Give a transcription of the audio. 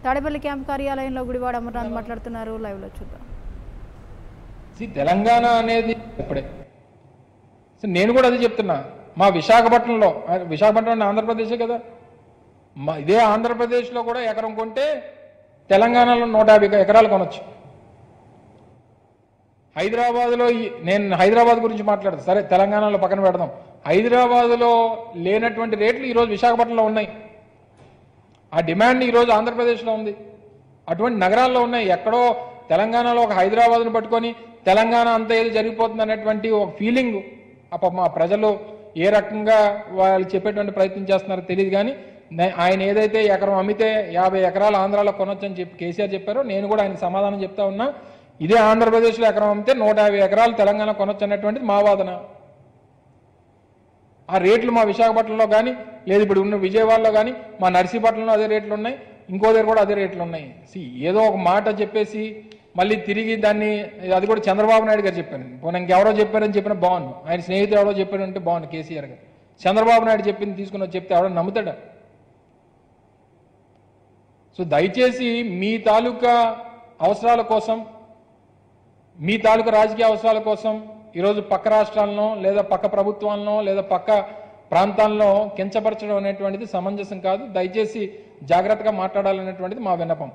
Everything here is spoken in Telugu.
తాడేపల్లి క్యాంప్ కార్యాలయంలో గుడివాడ అమర్నాథ్ మాట్లాడుతున్నారు లైవ్లో చూద్దాం See, తెలంగాణ అనేది ఇప్పుడే సో నేను కూడా అదే చెప్తున్నా మా విశాఖపట్నంలో ఆ, విశాఖపట్నం అంటే ఆంధ్రప్రదేశే కదా మా ఇదే ఆంధ్రప్రదేశ్లో కూడా ఎకరం కొంటే తెలంగాణలో నూట యాభై ఎకరాలు కొనొచ్చు హైదరాబాద్లో ఈ- నేను హైదరాబాద్ గురించి మాట్లాడతా సరే తెలంగాణలో పక్కన పెడదాం హైదరాబాద్లో లేనటువంటి రేట్లు ఈరోజు విశాఖపట్నంలో ఉన్నాయి ఆ డిమాండ్ ఈరోజు ఆంధ్రప్రదేశ్లో ఉంది అటువంటి నగరాల్లో ఉన్నాయి ఎక్కడో తెలంగాణలో ఒక హైదరాబాద్ను పట్టుకొని తెలంగాణ అంతా ఏది జరిగిపోతుంది అనేటువంటి ఒక ఫీలింగ్ అప్ప మా ప్రజలు ఏ రకంగా వాళ్ళు చెప్పేటువంటి ప్రయత్నం చేస్తున్నారో తెలియదు కానీ నే- ఆయన ఏదైతే ఎకరం అమ్మితే యాభై ఎకరాలు ఆంధ్రాలో కొనొచ్చని చెప్పి కేసీఆర్ చెప్పారో నేను కూడా ఆయన సమాధానం చెప్తా ఉన్నా ఇదే ఆంధ్రప్రదేశ్లో ఎకరం అమ్మితే నూట యాభై ఎకరాలు తెలంగాణ కొనొచ్చు అనేటువంటిది మా వాదన ఆ రేట్లు మా విశాఖపట్నంలో కానీ లేదు ఇప్పుడు ఉన్న విజయవాడలో కానీ మా నర్సీపట్నంలో అదే రేట్లు ఉన్నాయి ఇంకో దగ్గర కూడా అదే రేట్లు ఉన్నాయి సి ఏదో ఒక మాట చెప్పేసి మళ్ళీ తిరిగి దాన్ని అది కూడా చంద్రబాబు నాయుడు గారు చెప్పారు పోనీ ఇంకెవరో చెప్పారని చెప్పిన బాగుంది ఆయన స్నేహితుడు ఎవరో చెప్పారంటే బాగుంది కేసీఆర్ గారు చంద్రబాబు నాయుడు చెప్పింది తీసుకుని వచ్చి చెప్తే ఎవడో నమ్ముతాడా సో దయచేసి మీ తాలూకా అవసరాల కోసం మీ తాలూకా రాజకీయ అవసరాల కోసం ఈరోజు పక్క రాష్ట్రాలను లేదా పక్క ప్రభుత్వాలను లేదా పక్క ప్రాంతాల్లో కించపరచడం అనేటువంటిది సమంజసం కాదు దయచేసి జాగ్రత్తగా మాట్లాడాలనేటువంటిది మా విన్నపం